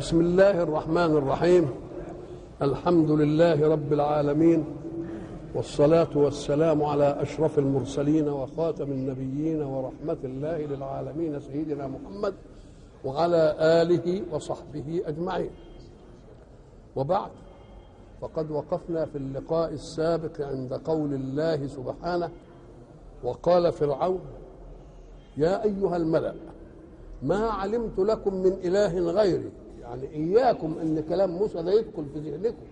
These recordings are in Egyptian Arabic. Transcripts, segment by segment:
بسم الله الرحمن الرحيم الحمد لله رب العالمين والصلاة والسلام على أشرف المرسلين وخاتم النبيين ورحمة الله للعالمين سيدنا محمد وعلى آله وصحبه أجمعين وبعد فقد وقفنا في اللقاء السابق عند قول الله سبحانه وقال فرعون يا أيها الملأ ما علمت لكم من إله غيري يعني إياكم أن كلام موسى ده يدخل في ذهنكم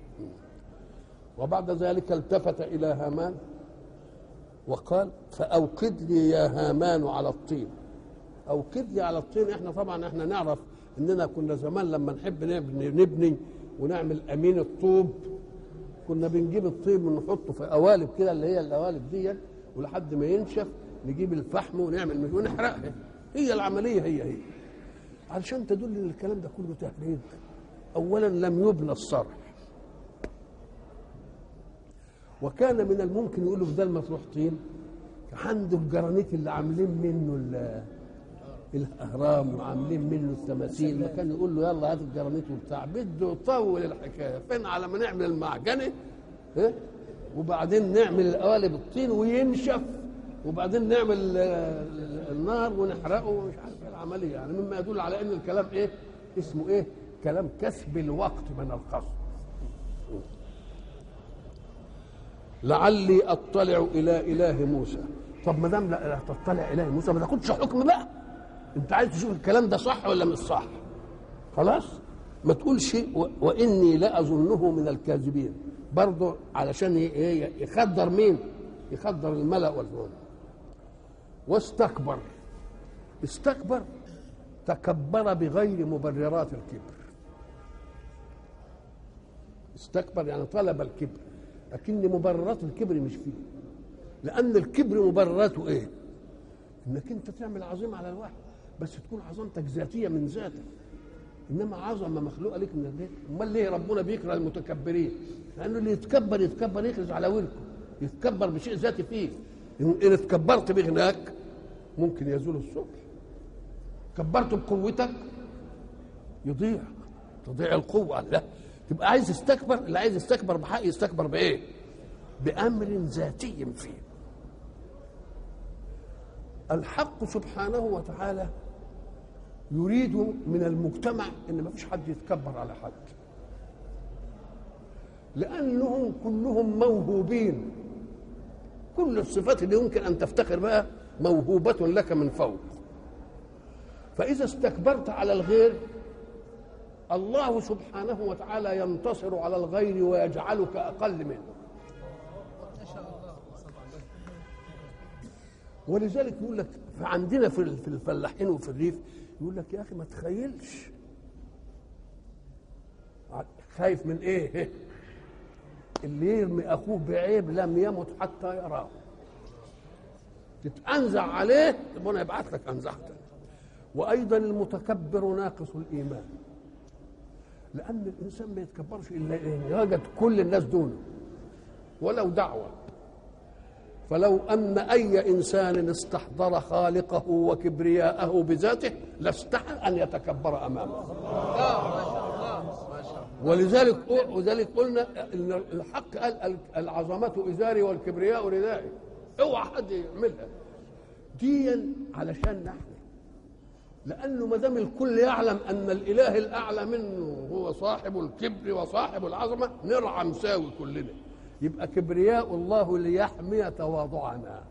وبعد ذلك التفت إلى هامان وقال فأوقد لي يا هامان على الطين أوقد لي على الطين احنا طبعا احنا نعرف اننا كنا زمان لما نحب نبني, نبني ونعمل امين الطوب كنا بنجيب الطين ونحطه في قوالب كده اللي هي القوالب دي ولحد ما ينشف نجيب الفحم ونعمل مش ونحرقها هي العمليه هي هي علشان تدل ان الكلام ده كله تهريج اولا لم يبنى الصرح وكان من الممكن يقولوا بدل ما تروح طين عنده الجرانيت اللي عاملين منه الاهرام وعاملين منه التماثيل ما كان يقول له يلا هات الجرانيت وبتاع بده يطول الحكايه فين على ما نعمل المعجنه ها وبعدين نعمل القوالب الطين وينشف وبعدين نعمل النار ونحرقه ومش عارف ايه العمليه يعني مما يدل على ان الكلام ايه اسمه ايه كلام كسب الوقت من القصد لعلي اطلع الى اله موسى طب ما دام لا تطلع الى موسى ما تاخدش حكم بقى انت عايز تشوف الكلام ده صح ولا مش صح خلاص ما تقولش واني لاظنه من الكاذبين برضه علشان يخدر مين يخدر الملا والفول واستكبر استكبر تكبر بغير مبررات الكبر استكبر يعني طلب الكبر لكن مبررات الكبر مش فيه لان الكبر مبرراته ايه انك انت تعمل عظيم على الواحد بس تكون عظمتك ذاتيه من ذاتك انما عظمه مخلوقه لك من البيت امال ليه ربنا بيكره المتكبرين لانه اللي يتكبر يتكبر يخرج على ولكم يتكبر بشيء ذاتي فيه ان اتكبرت بغناك ممكن يزول الصبح كبرت بقوتك يضيع تضيع القوه لا تبقى عايز يستكبر اللي عايز يستكبر بحق يستكبر بايه بامر ذاتي فيه الحق سبحانه وتعالى يريد من المجتمع ان ما فيش حد يتكبر على حد لانهم كلهم موهوبين كل الصفات اللي يمكن ان تفتخر بها موهوبه لك من فوق فاذا استكبرت على الغير الله سبحانه وتعالى ينتصر على الغير ويجعلك اقل منه ولذلك يقول لك عندنا في الفلاحين وفي الريف يقول لك يا اخي ما تخيلش خايف من ايه اللي يرمي اخوه بعيب لم يمت حتى يراه تتأنزع عليه ربنا يبعث لك أنزعته وأيضا المتكبر ناقص الإيمان لأن الإنسان ما يتكبرش إلا إن وجد كل الناس دونه ولو دعوة فلو أن أي إنسان استحضر خالقه وكبرياءه بذاته لاستحى أن يتكبر أمامه ولذلك ولذلك قلنا ان الحق قال العظمه ازاري والكبرياء ردائي اوعى حد يعملها ديا علشان نحن لانه ما دام الكل يعلم ان الاله الاعلى منه هو صاحب الكبر وصاحب العظمه نرعى مساوي كلنا يبقى كبرياء الله ليحمي تواضعنا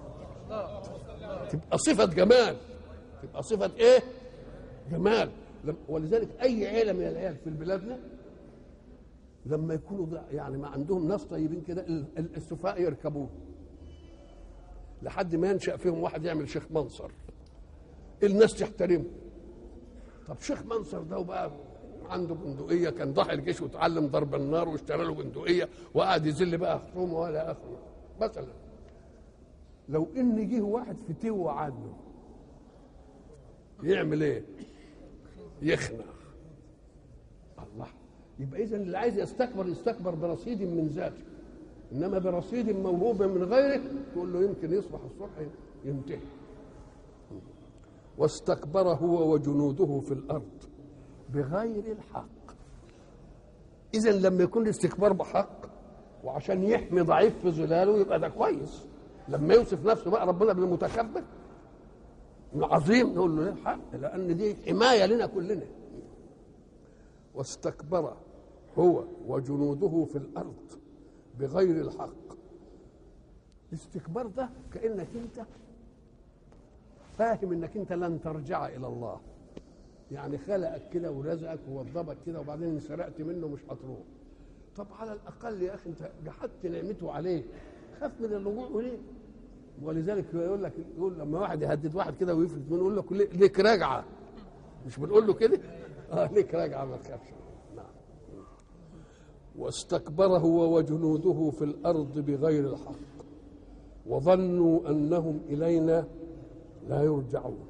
تبقى صفه جمال تبقى صفه ايه جمال ولذلك اي عيله من العيال في بلادنا لما يكونوا يعني ما عندهم ناس طيبين كده السفهاء يركبوه لحد ما ينشا فيهم واحد يعمل شيخ منصر الناس تحترمه طب شيخ منصر ده وبقى عنده بندقيه كان ضحى الجيش وتعلم ضرب النار واشترى له بندقيه وقعد يذل بقى خصومه ولا اخره مثلا لو ان جه واحد فتوى عنه يعمل ايه؟ يخنع الله يبقى اذا اللي عايز يستكبر يستكبر برصيد من ذاته انما برصيد موهوب من غيره تقول له يمكن يصبح الصبح ينتهي واستكبر هو وجنوده في الارض بغير الحق اذا لما يكون الاستكبار بحق وعشان يحمي ضعيف في ظلاله يبقى ده كويس لما يوصف نفسه بقى ربنا بالمتكبر العظيم نقول له حق لان دي حمايه لنا كلنا واستكبر هو وجنوده في الارض بغير الحق الاستكبار ده كانك انت فاهم انك انت لن ترجع الى الله يعني خلقك كده ورزقك ووظبك كده وبعدين سرقت منه مش هتروح طب على الاقل يا اخي انت جحدت نعمته عليك خاف من الرجوع اليه ولذلك يقول لك يقول لما واحد يهدد واحد كده ويفلت منه يقول له ليك راجعه مش بنقول له كده اه ليك راجعه ما تخافش نعم واستكبر هو وجنوده في الارض بغير الحق وظنوا انهم الينا لا يرجعون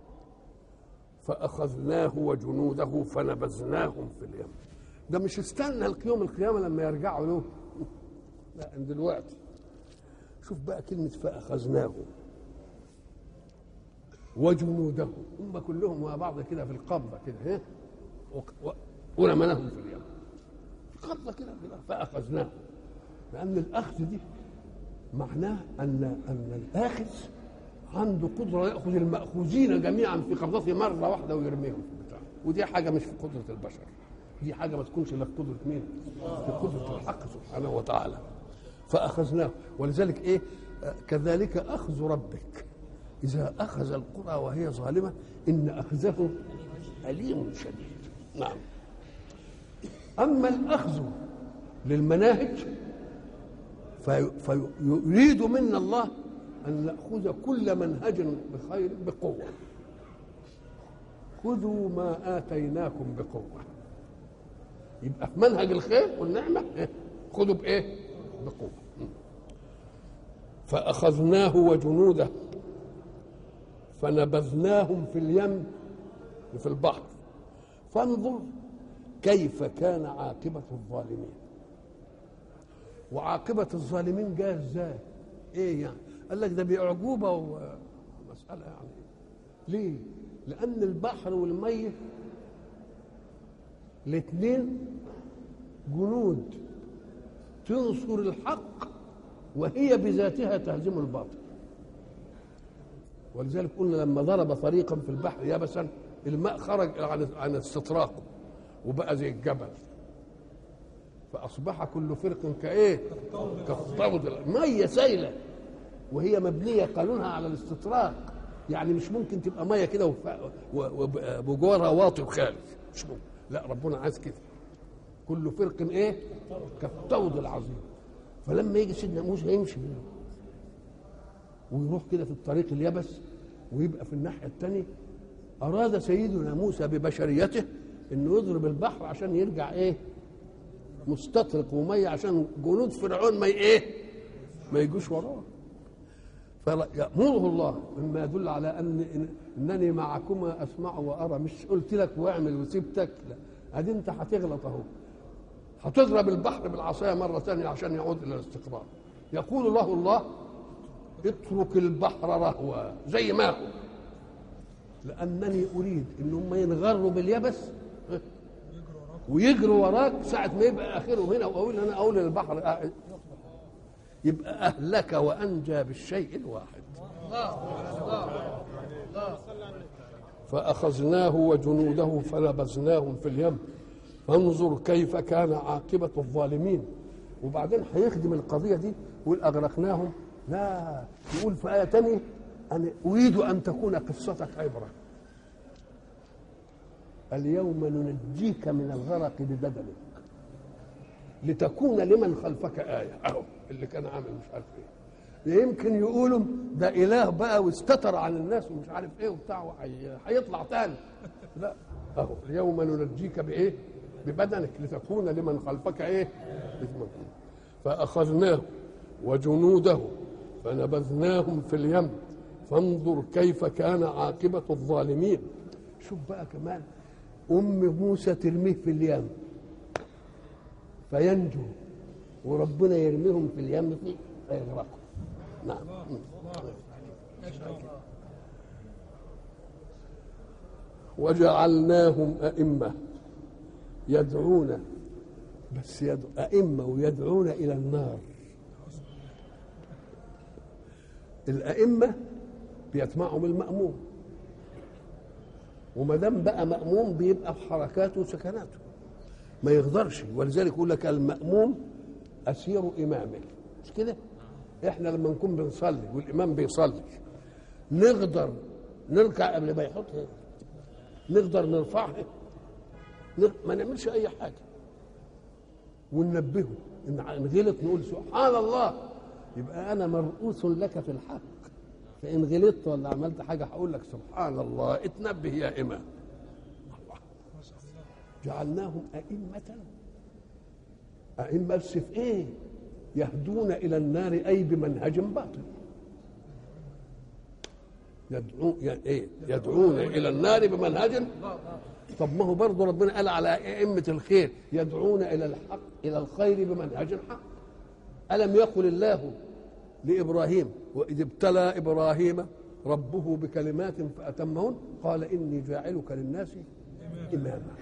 فاخذناه وجنوده فنبذناهم في اليم ده مش استنى اليوم القيامه لما يرجعوا له لا دلوقتي شوف بقى كلمه فاخذناه وجنوده هم كلهم مع بعض كده في القبضه كده ها ورمناهم في اليم قبضه كده فاخذناه لان الاخذ دي معناه ان ان الاخذ عنده قدره ياخذ الماخوذين جميعا في قبضته مره واحده ويرميهم في البتاع ودي حاجه مش في قدره البشر دي حاجه ما تكونش الا في قدره مين؟ في قدره الحق سبحانه وتعالى فاخذناه ولذلك ايه كذلك اخذ ربك اذا اخذ القرى وهي ظالمه ان اخذه اليم شديد نعم اما الاخذ للمناهج في فيريد منا الله أن نأخذ كل منهج بخير بقوة خذوا ما آتيناكم بقوة يبقى في منهج الخير والنعمة خذوا بإيه؟ بقوة فأخذناه وجنوده فنبذناهم في اليم في البحر فانظر كيف كان عاقبة الظالمين وعاقبة الظالمين جاء ازاي؟ ايه يعني؟ قال لك ده بأعجوبة ومسألة يعني ليه؟ لأن البحر والمية الاثنين جنود تنصر الحق وهي بذاتها تهزم الباطل ولذلك قلنا لما ضرب طريقا في البحر يبسا الماء خرج عن عن استطراقه وبقى زي الجبل فاصبح كل فرق كايه كالطود الميه سايله وهي مبنيه قانونها على الاستطراق يعني مش ممكن تبقى ميه كده وجوارها واطي وخارج مش ممكن لا ربنا عايز كده كل فرق ايه كالطود العظيم فلما يجي سيدنا موسى يمشي ويروح كده في الطريق اليبس ويبقى في الناحيه الثانيه اراد سيدنا موسى ببشريته انه يضرب البحر عشان يرجع ايه مستطرق وميه عشان جنود فرعون ما ايه ما يجوش وراه فيأمره الله مما يدل على ان انني معكما اسمع وارى مش قلت لك واعمل وسيبتك لا ادي انت هتغلط اهو هتضرب البحر بالعصايه مره ثانيه عشان يعود الى الاستقرار يقول له الله اترك البحر رهوا زي ما هو لانني اريد ان هم ينغروا باليبس ويجروا وراك ساعة ما يبقى آخرهم هنا وأقول أنا أقول للبحر يبقى أهلك وأنجى بالشيء الواحد فأخذناه وجنوده فنبذناهم في اليم فانظر كيف كان عاقبة الظالمين وبعدين هيخدم القضية دي يقول أغرقناهم لا يقول في آية تانية أنا أريد أن تكون قصتك عبرة اليوم ننجيك من الغرق ببدنك لتكون لمن خلفك آية أهو اللي كان عامل مش عارف إيه يمكن يقولوا ده إله بقى واستتر عن الناس ومش عارف إيه وبتاع هيطلع تاني لا أهو اليوم ننجيك بإيه؟ ببدنك لتكون لمن خلفك إيه؟ فأخذناه وجنوده فنبذناهم في اليم فانظر كيف كان عاقبة الظالمين شوف بقى كمان أم موسى ترميه في اليم فينجو وربنا يرميهم في اليم فيه فيغرقوا نعم وجعلناهم أئمة يدعون بس يدعو أئمة ويدعون إلى النار الأئمة بيتبعهم المأموم وما دام بقى مأموم بيبقى في حركاته وسكناته ما يقدرش ولذلك يقول لك المأموم أسير إمامه مش كده؟ احنا لما نكون بنصلي والإمام بيصلي نقدر نركع قبل ما يحط نقدر نرفعها ما نعملش أي حاجة وننبهه إن غلط نقول سبحان الله يبقى أنا مرؤوس لك في الحق فإن غلطت ولا عملت حاجة هقول لك سبحان الله اتنبه يا إمام الله جعلناهم أئمة أئمة بس في إيه؟ يهدون إلى النار أي بمنهج باطل يدعون يعني إيه؟ يدعون إلى النار بمنهج طب ما هو برضه ربنا قال على أئمة الخير يدعون إلى الحق إلى الخير بمنهج حق ألم يقل الله لإبراهيم وإذ ابتلى إبراهيم ربه بكلمات فأتمهن قال إني جاعلك للناس إماما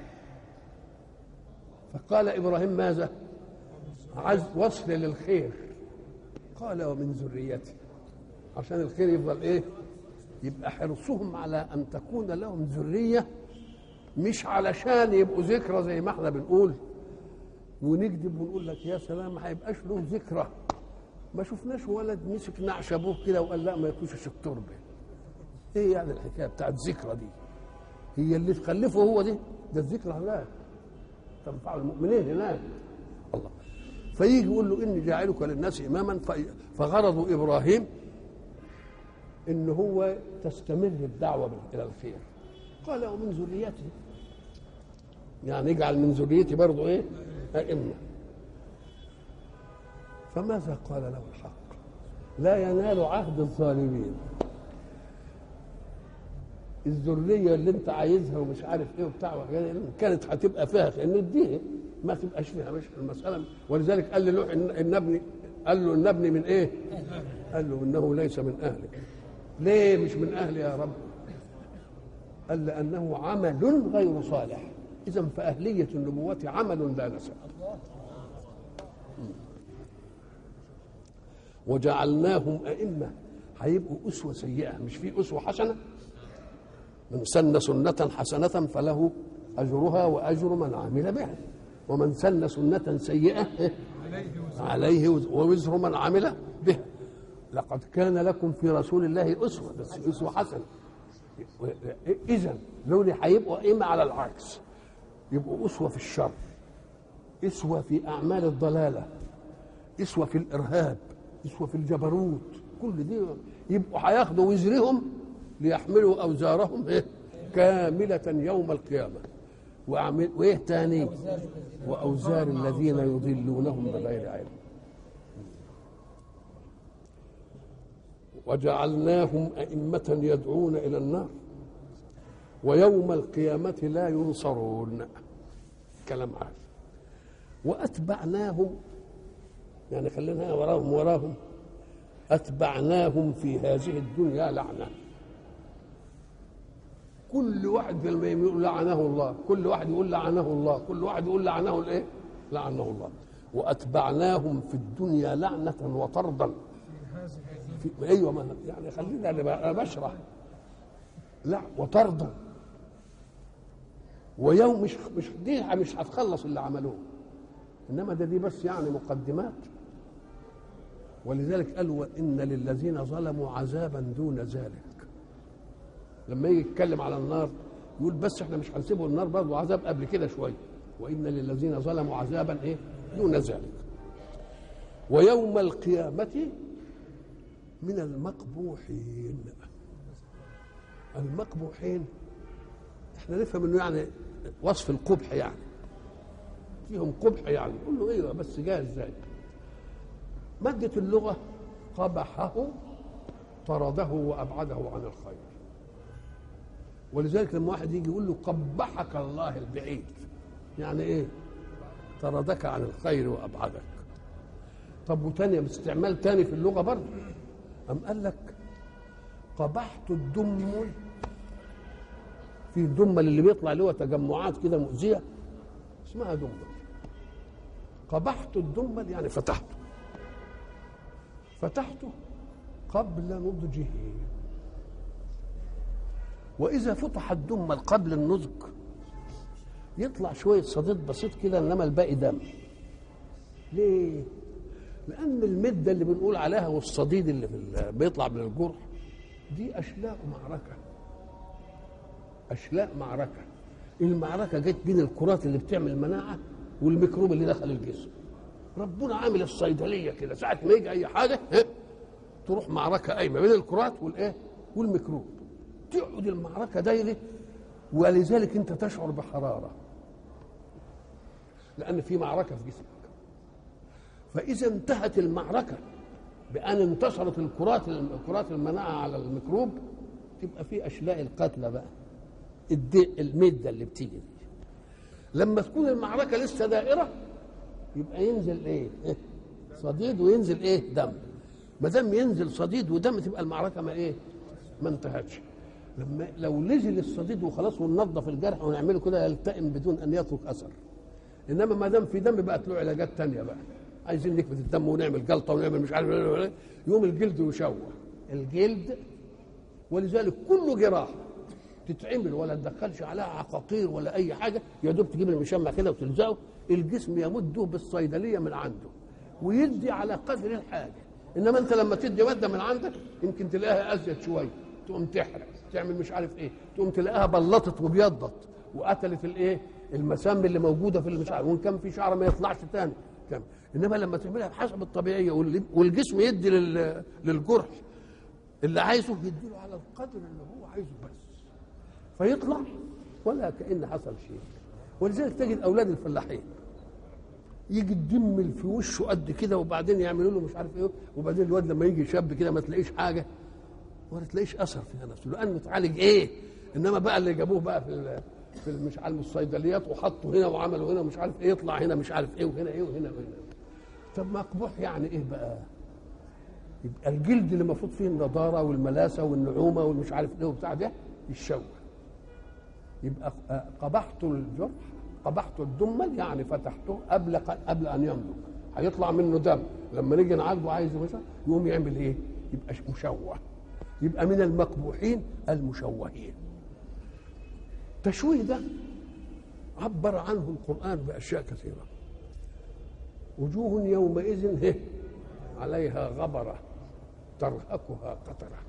فقال إبراهيم ماذا عز وصل للخير قال ومن ذريتي عشان الخير يفضل ايه يبقى حرصهم على ان تكون لهم ذريه مش علشان يبقوا ذكرى زي ما احنا بنقول ونكذب ونقول لك يا سلام ما هيبقاش له ذكرى ما شفناش ولد مسك نعش ابوه كده وقال لا ما يكونش التربه ايه يعني الحكايه بتاعت ذكرى دي هي اللي تخلفه هو دي ده الذكرى هناك تنفع المؤمنين هناك الله فيجي يقول له اني جاعلك للناس اماما فغرض ابراهيم ان هو تستمر الدعوه الى الخير قال ومن ذريتي يعني اجعل من ذريتي برضه ايه ائمه فماذا قال له الحق لا ينال عهد الظالمين الذريه اللي انت عايزها ومش عارف ايه وبتاع كانت هتبقى فيها ان اديها ما تبقاش فيها مش المساله ولذلك قال لنوح ان ابني قال له ان ابني من ايه؟ قال له انه ليس من اهلك ليه مش من اهلي يا رب؟ قال لانه عمل غير صالح اذا فاهليه النبوه عمل لا نسب وجعلناهم ائمه هيبقوا اسوه سيئه مش في اسوه حسنه من سن سنه حسنه فله اجرها واجر من عمل بها ومن سن سنة سيئة عليه ووزر من عمل بها لقد كان لكم في رسول الله أسوة بس أسوة حسنة إذا دول هيبقوا إما على العكس يبقوا أسوة في الشر أسوة في أعمال الضلالة أسوة في الإرهاب أسوة في الجبروت كل دي يبقوا هياخدوا وزرهم ليحملوا أوزارهم إيه؟ كاملة يوم القيامة وأعمل وإيه تاني وأوزار الذين يضلونهم بغير علم وجعلناهم أئمة يدعون إلى النار ويوم القيامة لا ينصرون كلام عاد وأتبعناهم يعني خلينا وراهم وراهم أتبعناهم في هذه الدنيا لعنة كل واحد في المية يقول لعنه الله كل واحد يقول لعنه الله كل واحد يقول لعنه الايه لعنه الله واتبعناهم في الدنيا لعنه وطردا في ايوه ما يعني خلينا انا بشرح لا وطردا ويوم مش مش دي مش هتخلص اللي عملوه انما ده دي بس يعني مقدمات ولذلك قالوا ان للذين ظلموا عذابا دون ذلك لما يجي يتكلم على النار يقول بس احنا مش هنسيبه النار برضه عذاب قبل كده شويه وان للذين ظلموا عذابا ايه دون ذلك ويوم القيامة من المقبوحين المقبوحين احنا نفهم انه يعني وصف القبح يعني فيهم قبح يعني نقول له ايوه بس جاء ازاي مادة اللغة قبحه طرده وابعده عن الخير ولذلك لما واحد يجي يقول له قبحك الله البعيد يعني ايه طردك عن الخير وابعدك طب وتاني باستعمال تاني في اللغه برضه أم قال لك قبحت الدم في الدم اللي بيطلع اللي هو تجمعات كده مؤذيه اسمها دمل قبحت الدمل يعني فتحته فتحته قبل نضجه وإذا فتح الدمل قبل النضج يطلع شوية صديد بسيط كده إنما الباقي دم ليه؟ لأن المدة اللي بنقول عليها والصديد اللي في ال- بيطلع من الجرح دي أشلاء معركة أشلاء معركة المعركة جت بين الكرات اللي بتعمل مناعة والميكروب اللي دخل الجسم ربنا عامل الصيدلية كده ساعة ما يجي أي حاجة ها، تروح معركة قايمة بين الكرات والإيه والميكروب تقعد المعركة دايرة ولذلك أنت تشعر بحرارة لأن في معركة في جسمك فإذا انتهت المعركة بأن انتصرت الكرات كرات المناعة على الميكروب تبقى في أشلاء القتلى بقى الدي المدة اللي بتيجي دي لما تكون المعركة لسه دائرة يبقى ينزل ايه؟ إيه؟ صديد وينزل ايه؟ دم ما دام ينزل صديد ودم تبقى المعركة ما ايه؟ ما انتهتش لما لو نزل الصديد وخلاص وننظف الجرح ونعمله كده يلتئم بدون ان يترك اثر انما ما دام في دم بقت له علاجات تانية بقى عايزين نكبت الدم ونعمل جلطه ونعمل مش عارف إيه. يوم الجلد يشوه الجلد ولذلك كل جراحه تتعمل ولا تدخلش عليها عقاقير ولا اي حاجه يا دوب تجيب المشمع كده وتلزقه الجسم يمده بالصيدليه من عنده ويدي على قدر الحاجه انما انت لما تدي ماده من عندك يمكن تلاقيها ازيد شويه تقوم تحرق تعمل مش عارف ايه تقوم تلاقيها بلطت وبيضت وقتلت الايه المسام اللي موجوده في المش عارف وان كان في شعر ما يطلعش تاني كم انما لما تعملها بحسب الطبيعيه واللي- والجسم يدي لل- للجرح اللي عايزه يديله على القدر اللي هو عايزه بس فيطلع ولا كأن حصل شيء ولذلك تجد أولاد الفلاحين يجي الدم في وشه قد كده وبعدين يعملوا له مش عارف ايه وبعدين الواد لما يجي شاب كده ما تلاقيش حاجه ولا تلاقيش اثر فيها نفسه لانه اتعالج ايه انما بقى اللي جابوه بقى في ال- في ال- مش عارف الصيدليات وحطوا هنا وعملوا هنا مش عارف ايه يطلع هنا مش عارف ايه وهنا ايه وهنا وهنا طب مقبوح يعني ايه بقى؟ يبقى الجلد اللي المفروض فيه النضاره والملاسه والنعومه والمش عارف ايه وبتاع ده يتشوه يبقى قبحت الجرح قبحت الدمل يعني فتحته قبل قبل ان ينضج هيطلع منه دم لما نيجي نعالجه عايز مثلا يقوم يعمل ايه؟ يبقى مشوه يبقى من المقبوحين المشوهين التشويه ده عبر عنه القرآن بأشياء كثيرة وجوه يومئذ هه عليها غبرة ترهقها قترة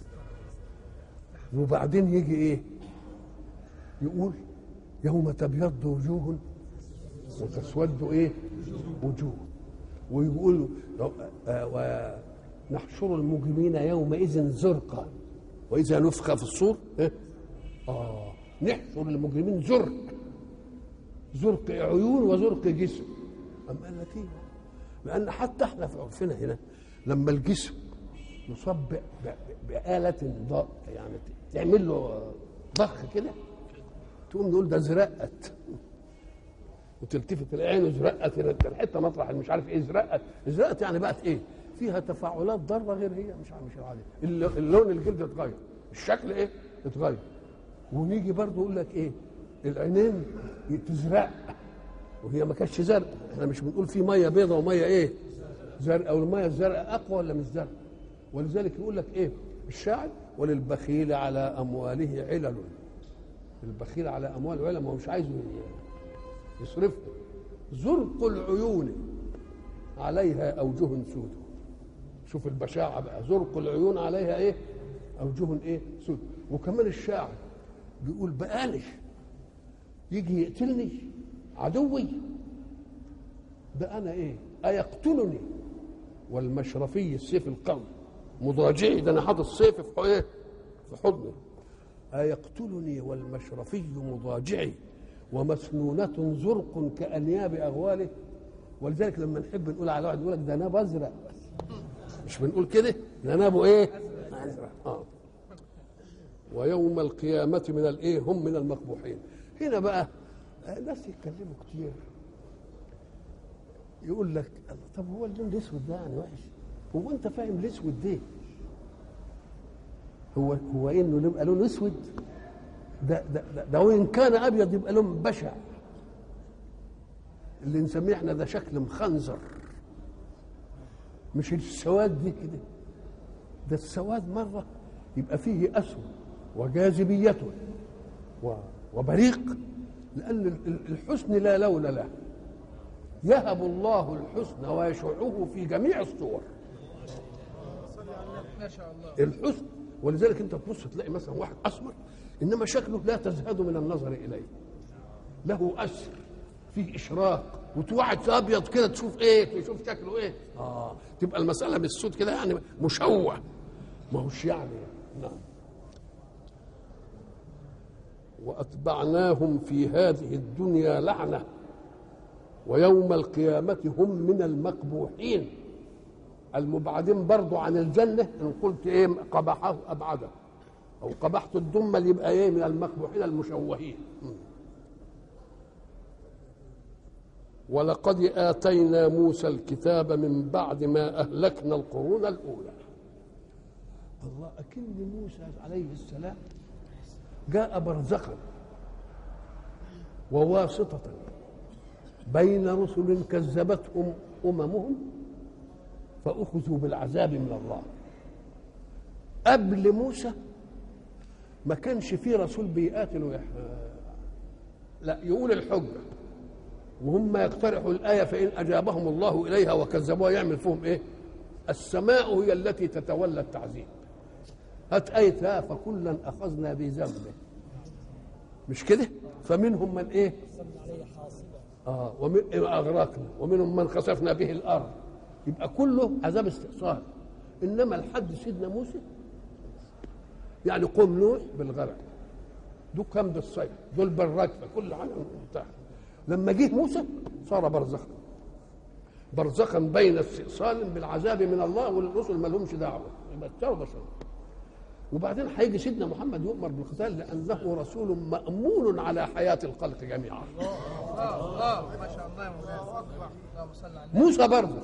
وبعدين يجي ايه يقول يوم تبيض وجوه وتسود ايه وجوه ويقول آه ونحشر المجرمين يومئذ زرقا واذا نفخ في الصور إيه؟ اه نحشر المجرمين زرق زرق عيون وزرق جسم أم قال لك ايه لان حتى احنا في عرفنا هنا لما الجسم يصاب ب- ب- بآلة ض- يعني تعمل له ضخ كده تقوم نقول ده زرقت وتلتفت العين وزرقت الحته مطرح اللي مش عارف ايه زرقت زرقت يعني بقت ايه فيها تفاعلات ضاره غير هي مش مش عاديه الل- اللون الجلد اتغير الشكل ايه اتغير ونيجي برضه يقول لك ايه العينين تزرق وهي ما كانتش زرق احنا مش بنقول في ميه بيضاء وميه ايه زرقاء والميه الزرقاء اقوى ولا مش زرقاء ولذلك يقول لك ايه الشاعر وللبخيل على امواله علل البخيل على اموال علل ما هو مش عايز يصرفها زرق العيون عليها اوجه سود شوف البشاعه بقى زرق العيون عليها ايه اوجه ايه سود وكمان الشاعر بيقول بقالش يجي يقتلني عدوي ده انا ايه ايقتلني والمشرفي السيف القوي مضاجعي ده انا حاطط السيف في ايه في حضني أيقتلني والمشرفي مضاجعي ومسنونة زرق كأنياب أغواله ولذلك لما نحب نقول على واحد يقول لك ده ناب أزرق مش بنقول كده ده نابه إيه؟ أزرق آه. ويوم القيامة من الإيه؟ هم من المقبوحين هنا بقى ناس يتكلموا كتير يقول لك الله طب هو اللون الاسود ده يعني وحش هو انت فاهم الاسود ده هو هو انه يبقى لون اسود ده ده ده, ده وان كان ابيض يبقى لون بشع اللي نسميه احنا ده شكل مخنزر مش السواد دي كده ده السواد مرة يبقى فيه أسود وجاذبيته و- وبريق لأن ال- ال- الحسن لا لون له يهب الله الحسن ويشعه في جميع الصور ما شاء الله الحسن ولذلك انت تبص تلاقي مثلا واحد اسمر انما شكله لا تزهد من النظر اليه له اثر فيه اشراق وواحد ابيض كده تشوف ايه تشوف شكله ايه اه تبقى المساله بالسود كده يعني مشوه ما هوش يعني نعم واتبعناهم في هذه الدنيا لعنه ويوم القيامه هم من المقبوحين المبعدين برضو عن الجنة إن قلت إيه قبحه أبعده أو قبحت الدم اللي يبقى إيه من المقبوحين المشوهين م. ولقد آتينا موسى الكتاب من بعد ما أهلكنا القرون الأولى الله أكن موسى عليه السلام جاء برزخا وواسطة بين رسل كذبتهم أممهم فأخذوا بالعذاب من الله قبل موسى ما كانش في رسول بيقاتل ويح... لا يقول الحجة وهم يقترحوا الآية فإن أجابهم الله إليها وكذبوها يعمل فيهم إيه السماء هي التي تتولى التعذيب هات آيتها فكلا أخذنا بذنبه مش كده فمنهم من إيه آه ومن أغرقنا ومنهم من خسفنا به الأرض يبقى كله عذاب استئصال انما لحد سيدنا موسى يعني قوم نوح بالغرق دول كام بالصيف دول بالركبه كل حاجه بتاع لما جه موسى صار برزخا برزخا بين استئصال بالعذاب من الله والرسل ما لهمش دعوه يبقى اتروا بشر وبعدين هيجي سيدنا محمد يؤمر بالقتال لانه رسول مامون على حياه الخلق جميعا الله الله ما شاء الله يا مولانا اللهم صل على النبي موسى برزخ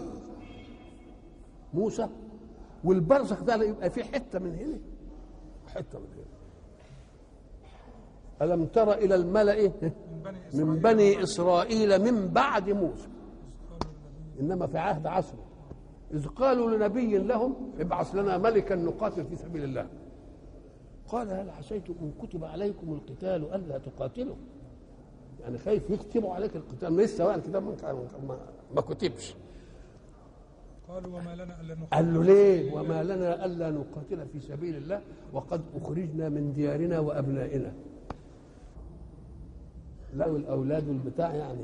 موسى والبرزخ ده يبقى فيه حته من هنا حته من هنا ألم تر إلى الملأ من بني إسرائيل من بعد موسى إنما في عهد عصره إذ قالوا لنبي لهم ابعث لنا ملكا نقاتل في سبيل الله قال هل عسيتم إن كتب عليكم القتال ألا تقاتلوا يعني خايف يكتبوا عليك القتال لسه بقى الكتاب ما- ما, ما كتبش قالوا وما لنا الا نقاتل قال له ليه وما لنا الا نقاتل في سبيل الله وقد اخرجنا من ديارنا وابنائنا لا الاولاد والبتاع يعني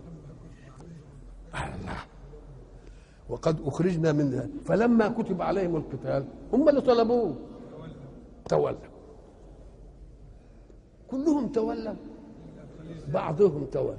الله وقد اخرجنا من فلما كتب عليهم القتال هم اللي طلبوه تولوا كلهم تولوا بعضهم تولى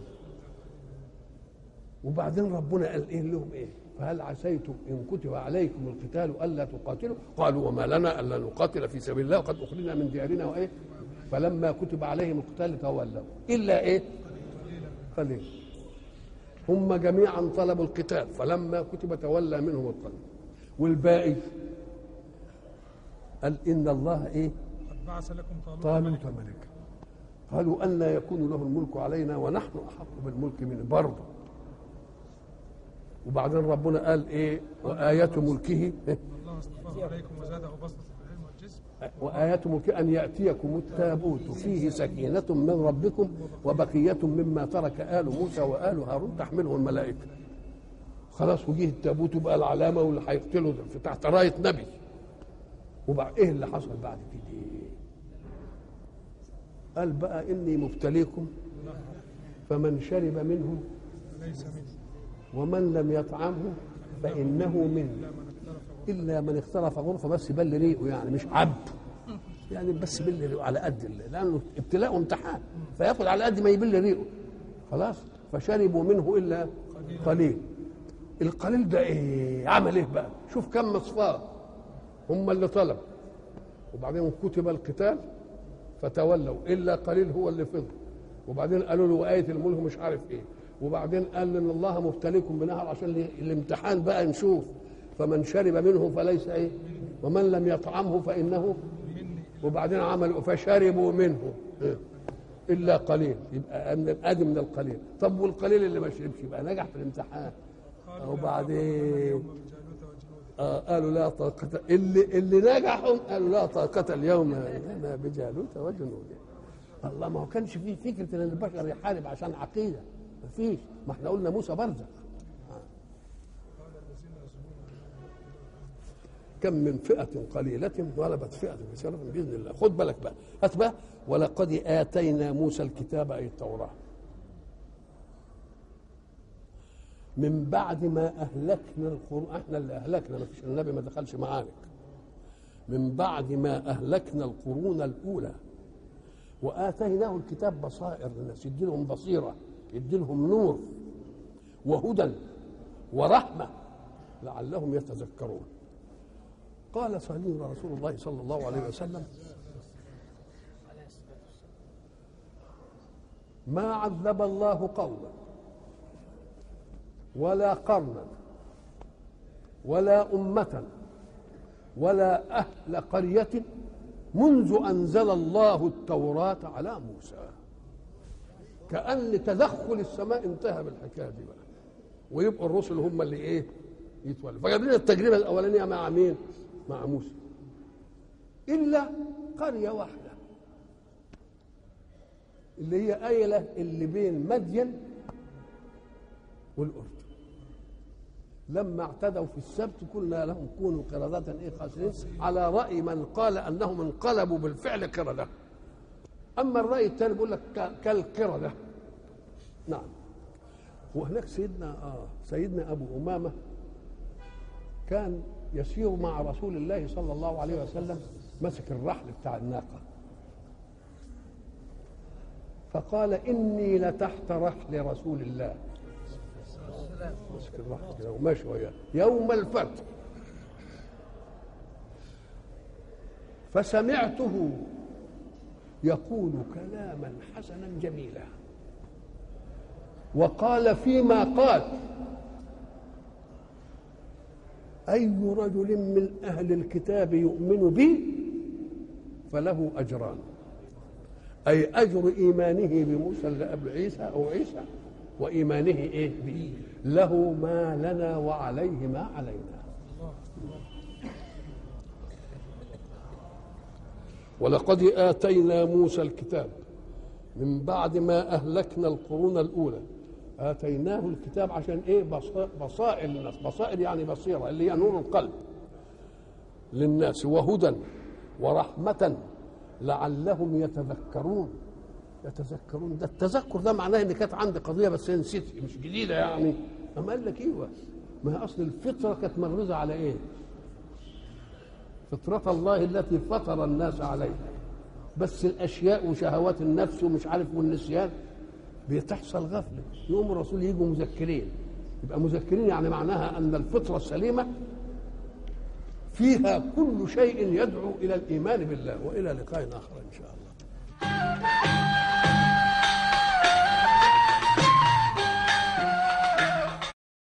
وبعدين ربنا قال ايه لهم ايه فهل عسيتم ان كتب عليكم القتال الا تقاتلوا قالوا وما لنا الا نقاتل في سبيل الله وقد اخرجنا من ديارنا وايه فلما كتب عليهم القتال تولوا الا ايه قليل هم جميعا طلبوا القتال فلما كتب تولى منهم القليل والباقي قال ان الله ايه قد بعث لكم طالوت طالوت ملكا ملكا قالوا أن يكون له الملك علينا ونحن أحق بالملك منه برضه وبعدين ربنا قال إيه وآية ملكه إيه؟ الله اصطفاه عليكم وزاده بسطة في العلم والجسم وآية ملكه أن يأتيكم التابوت فيه سكينة من ربكم وبقية مما ترك آل موسى وآل هارون تحمله الملائكة خلاص وجيه التابوت وبقى العلامة واللي هيقتله في تحت راية نبي وبعد إيه اللي حصل بعد كده قال بقى إني مبتليكم فمن شرب منه ليس منه ومن لم يطعمه فإنه مني إلا من اخترف غرفة بس بل ريقه يعني مش عبد يعني بس بل ريقه على قد ال- لأنه ابتلاء وامتحان فياخد على قد ما يبل ريقه خلاص فشربوا منه إلا قليل القليل ده إيه عمل إيه بقى شوف كم مصفاة هم اللي طلب وبعدين كتب القتال فتولوا الا قليل هو اللي فضل وبعدين قالوا له وآية الملك مش عارف ايه وبعدين قال ان الله مبتليكم بنهر عشان ال- الامتحان بقى نشوف فمن شرب منه فليس ايه ومن لم يطعمه فانه وبعدين عملوا فشربوا منه إيه؟ الا قليل يبقى من ادي من القليل طب والقليل اللي ما شربش يبقى نجح في الامتحان قالوا لا وبعدين طاقة لنا اليوم بجالوت وجنوده آه قالوا لا طاقة اللي اللي نجحوا قالوا لا طاقة اليوم لنا بجالوت وجنوده الله ما هو كانش فيه فكرة ان البشر يحارب عشان عقيدة ما فيش ما احنا قلنا موسى برزخ كم من فئة قليلة غلبت فئة بسبب بإذن الله خد بالك بقى هات بقى ولقد آتينا موسى الكتاب أي التوراة من بعد ما أهلكنا القرون احنا اللي أهلكنا ما فيش النبي ما دخلش معاك من بعد ما أهلكنا القرون الأولى وآتيناه الكتاب بصائر للناس يدي لهم بصيرة يدي لهم نور وهدى ورحمة لعلهم يتذكرون قال سيدنا رسول الله صلى الله عليه وسلم ما عذب الله قوما ولا قرنا ولا أمة ولا أهل قرية منذ أنزل الله التوراة على موسى كأن تدخل السماء انتهى بالحكاية دي بقى ويبقوا الرسل هم اللي ايه يتولوا فجاب لنا التجربة الأولانية مع مين مع موسى إلا قرية واحدة اللي هي أيلة اللي بين مدين والأردن لما اعتدوا في السبت قلنا لهم كونوا قردة ايه خاسرين على رأي من قال أنهم انقلبوا بالفعل قردة أما الرأي الثاني بيقول لك ك- كالقردة نعم وهناك سيدنا آه سيدنا أبو أمامة كان يسير مع رسول الله صلى الله عليه وسلم مسك الرحل بتاع الناقة فقال إني لتحت رحل رسول الله مسك الرحل كده وماشي وياه يوم الفتح فسمعته يقول كلاما حسنا جميلا وقال فيما قال أي رجل من أهل الكتاب يؤمن بي فله أجران أي أجر إيمانه بموسى اللي قبل عيسى أو عيسى وإيمانه إيه به له ما لنا وعليه ما علينا ولقد آتينا موسى الكتاب من بعد ما أهلكنا القرون الأولى آتيناه الكتاب عشان إيه بصائر, بصائر للناس بصائر يعني بصيرة اللي هي نور القلب للناس وهدى ورحمة لعلهم يتذكرون يتذكرون ده التذكر ده معناه ان كانت عندي قضيه بس هي نسيتها مش جديده يعني اما قال لك ايوه ما هي اصل الفطره كانت مغرزه على ايه؟ فطرة الله التي فطر الناس عليها بس الاشياء وشهوات النفس ومش عارف والنسيان بتحصل غفله يقوم الرسول يجوا مذكرين يبقى مذكرين يعني معناها ان الفطره السليمه فيها كل شيء يدعو الى الايمان بالله والى لقاء اخر ان شاء الله